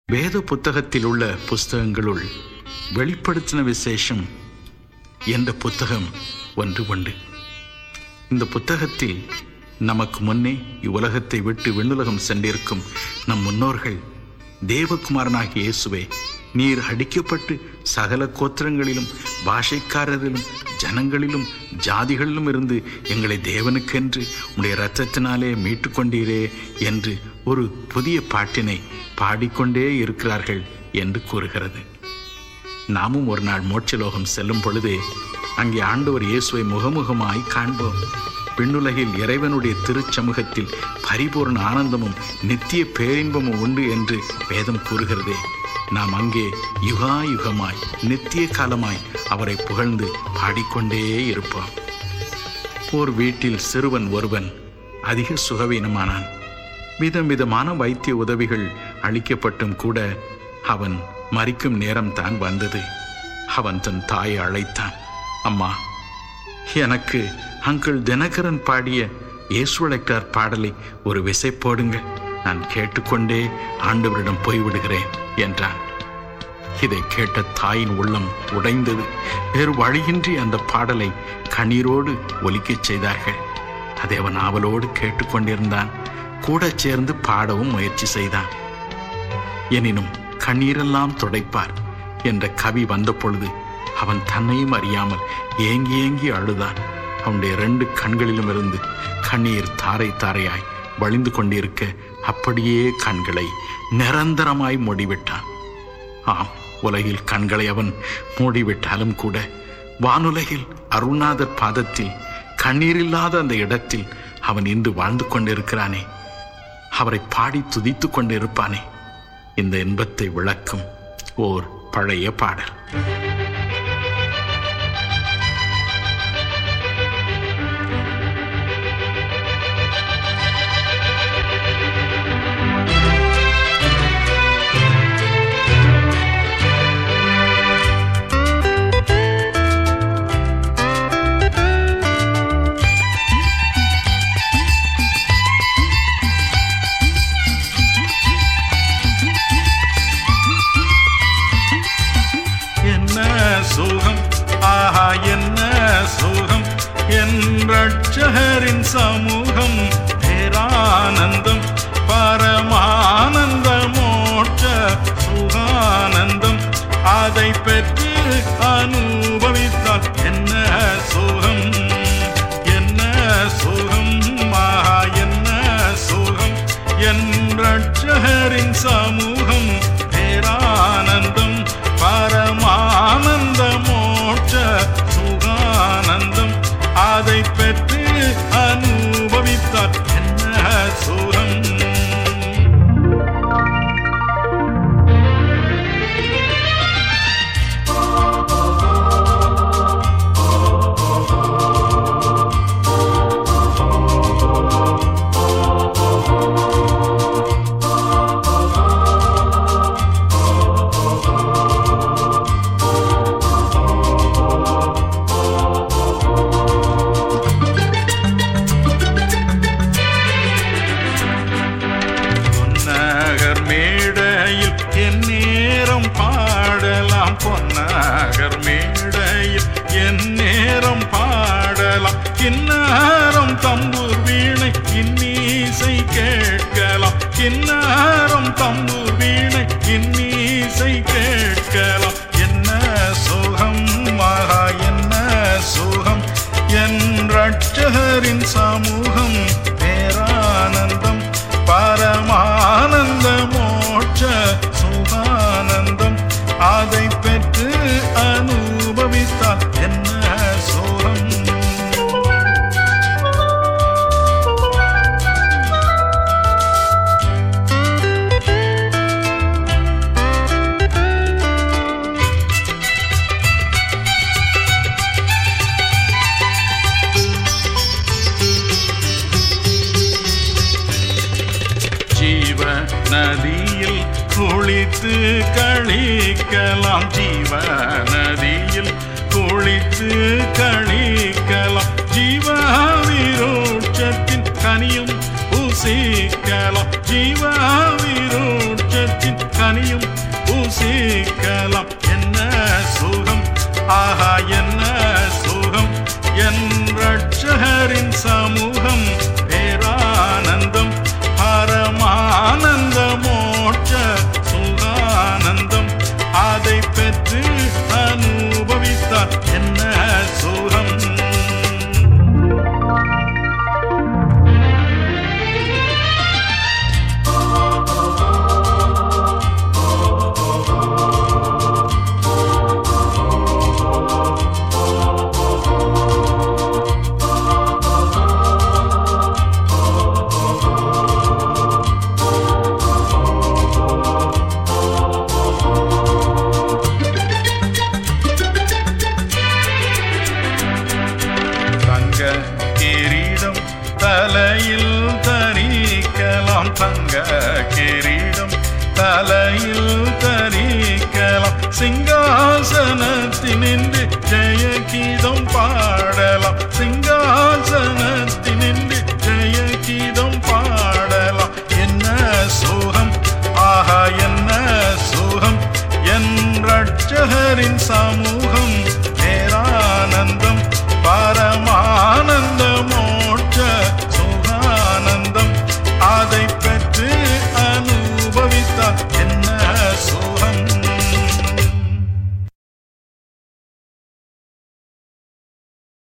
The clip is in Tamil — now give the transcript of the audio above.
வேத புத்தகத்தில் உள்ள புஸ்தகங்களுள் வெளிப்படுத்தின விசேஷம் என்ற புத்தகம் ஒன்று உண்டு இந்த புத்தகத்தில் நமக்கு முன்னே இவ்வுலகத்தை விட்டு விண்ணுலகம் சென்றிருக்கும் நம் முன்னோர்கள் தேவகுமாரனாகிய இயேசுவே நீர் அடிக்கப்பட்டு சகல கோத்திரங்களிலும் பாஷைக்காரரிலும் ஜனங்களிலும் ஜாதிகளிலும் இருந்து எங்களை தேவனுக்கென்று உடைய இரத்தத்தினாலே மீட்டு கொண்டீரே என்று ஒரு புதிய பாட்டினை பாடிக்கொண்டே இருக்கிறார்கள் என்று கூறுகிறது நாமும் ஒரு நாள் மோட்சலோகம் செல்லும் பொழுது அங்கே ஆண்டவர் இயேசுவை முகமுகமாய் காண்போம் விண்ணுலகில் இறைவனுடைய திருச்சமூகத்தில் பரிபூர்ண ஆனந்தமும் நித்திய பேரின்பமும் உண்டு என்று வேதம் கூறுகிறதே நாம் அங்கே யுகா யுகமாய் நித்திய காலமாய் அவரை புகழ்ந்து பாடிக்கொண்டே இருப்போம் ஓர் வீட்டில் சிறுவன் ஒருவன் அதிக சுகவீனமானான் விதம் விதமான வைத்திய உதவிகள் அளிக்கப்பட்டும் கூட அவன் மறிக்கும் நேரம் தான் வந்தது அவன் தன் தாயை அழைத்தான் அம்மா எனக்கு அங்கிள் தினகரன் பாடிய இயேசுழைக்டார் பாடலை ஒரு விசை போடுங்கள் நான் கேட்டுக்கொண்டே ஆண்டவரிடம் போய்விடுகிறேன் என்றான் இதை கேட்ட தாயின் உள்ளம் உடைந்தது வேறு வழியின்றி அந்த பாடலை கண்ணீரோடு ஒலிக்கச் செய்தார்கள் அதை அவன் ஆவலோடு கேட்டுக்கொண்டிருந்தான் கூட சேர்ந்து பாடவும் முயற்சி செய்தான் எனினும் கண்ணீரெல்லாம் துடைப்பார் என்ற கவி வந்த பொழுது அவன் தன்னையும் அறியாமல் ஏங்கி ஏங்கி அழுதான் அவனுடைய ரெண்டு கண்களிலும் இருந்து கண்ணீர் தாரை தாரையாய் வழிந்து கொண்டிருக்க அப்படியே கண்களை நிரந்தரமாய் மூடிவிட்டான் ஆம் உலகில் கண்களை அவன் மூடிவிட்டாலும் கூட வானுலகில் அருணாதர் பாதத்தில் கண்ணீரில்லாத அந்த இடத்தில் அவன் இன்று வாழ்ந்து கொண்டிருக்கிறானே அவரை பாடி துதித்து கொண்டிருப்பானே இந்த இன்பத்தை விளக்கும் ஓர் பழைய பாடல் என்ன சுகம் ஆஹா என்ன சுகம் என் ரட்சகரின் சமூகம் பேரானந்தம் பரமானந்த மோட்ச சுகானந்தம் அதை பெற்று அனுபவித்தால் என்ன சுகம் என்ன சுகம் ஆஹா என்ன சுகம் என் ரட்சகரின் சமூகம் பேரானந்தம் பரமானந்த மோட்ச சுகானந்தம் அதை பெற்று அனுபவித்தார் என்ன சுகம் பொன்னகர் மேடையில் என் நேரம் பாடலாம் பொன்னகர் மேடையில் என் நேரம் பாடலாம் கிண்ணாரம் தம்பூர் வீணை இன்னீசை கேட்கலாம் கிண்ணாரம் தம்பூர் வீணை இன்னீசை கேட்கலாம் என்ன சுகம் மகா என்ன சுகம் என் ரட்சகரின் சமூகம் பேரானந்தம் பரமானந்த மோட்ச சுகானந்தம் அதை பெற்று அனுபவித்தால் என்ன சுகம் ஜீவ நதியில் குளித்து கழிக்கலாம் ஜீவ நதியில் குளித்து கழிக்கலாம் ஜீவாவிரோட்சத்தின் கனியும் புசிக்கலாம் ஜீவாவிரோட்சத்தின் கனியும் பூசிக்கலாம் என்ன சுகம் ஆஹா என்ன சுகம் என் ரட்சகரின் சமூகம் பேரானந்தம் பரமானந்த மோட்ச சுகானந்தம் அதை பெற்று அனுபவித்தார் என்ன சுகம் தங்க கிரீடம் தலையில் தரிக்கலாம் தங்க கிரீடம் தலையில் தரிக்கலாம் சிங்காசனத்தினின்று ஜெய கீதம் பாடலாம் சிங்காசனத்தினின்று ஜெய கீதம் பாடலாம் என்ன சுகம் ஆஹா என்ன சுகம் என் ரட்சகரின் சமூகம் பேரானந்தம்